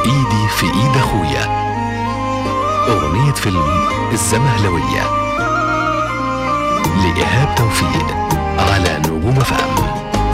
ايدي في ايد اخويا اغنية فيلم الزمهلوية لإيهاب توفيق على نجوم فهم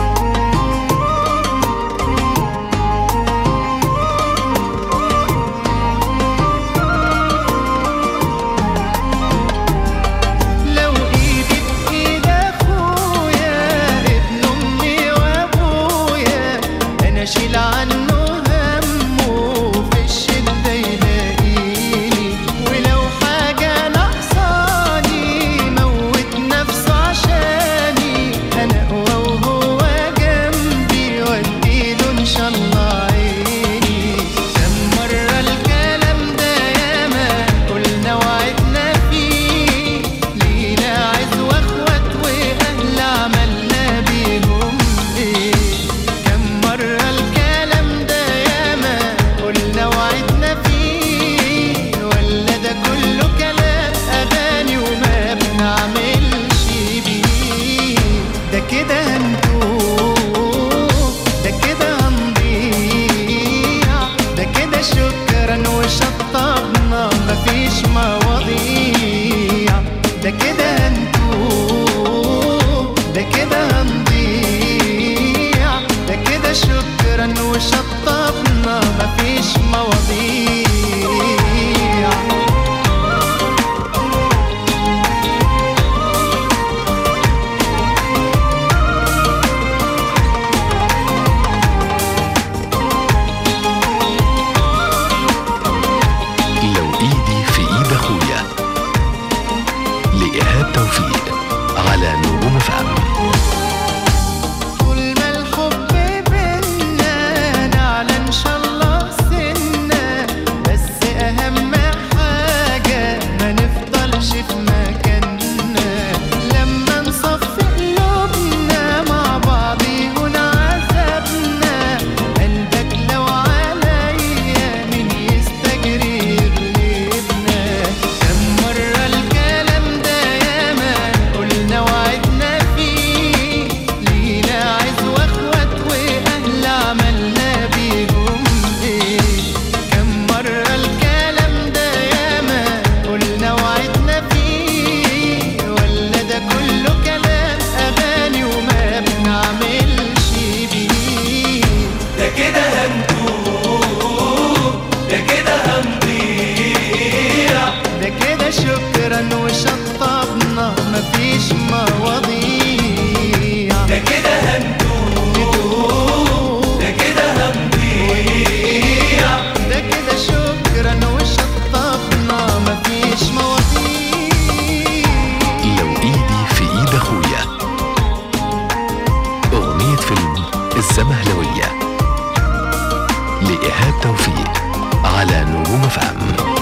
لو ايدي بايد اخويا ابن امي وابويا انا اشيل عنه همه في الشده يلاقيني ولو حاجه ناقصاني موت نفسه عشاني انا اقوى وهو جنبي واديله ان شاء الله عيني كم مره الكلام ده ياما قلنا وعدنا فيه لينا عز واخوات واهل عملنا بيهم ايه كم مرة الكلام ده ياما قلنا وعدنا فيه ولا ده كله كلام اغاني وما بنعملش بيه ده كده هنتوه ده كده هنضيع ده كده شكرا وشطبنا مفيش مواضيع ده كده هنتوه ده كده هنضيع ده كده شكرا وشطبنا مفيش مواضيع لو ايدي في ايد اخويا لإيهاب توفيق على نجوم فهم طول ما الحب بينا نعلى ان شاء الله سنة بس اهم حاجة ما نفضلش في مكاننا لما نصفي قلوبنا مع بعض يهون عذابنا قلبك لو عليا مين يستجري يغلبنا كم مرة الكلام ده ياما قلنا وعدنا فيه لينا عز واخوات واهل عملنا بيهم ايه كم مرة الكلام ده ياما قلنا وعدنا فيه ولا ده كله كلام اغاني وما بنعملش بيه ده كده هنتوه ده كده هنضيع ده كده شكرا وشطبنا مفيش مواضيع ده كده هنتوه ده كده هنضيع ده كده شكرا وشطبنا مفيش مواضيع لو ايدي في ايد اخويا اغنية فيلم الزمهلوية لإيهاب توفيق على نجوم فهم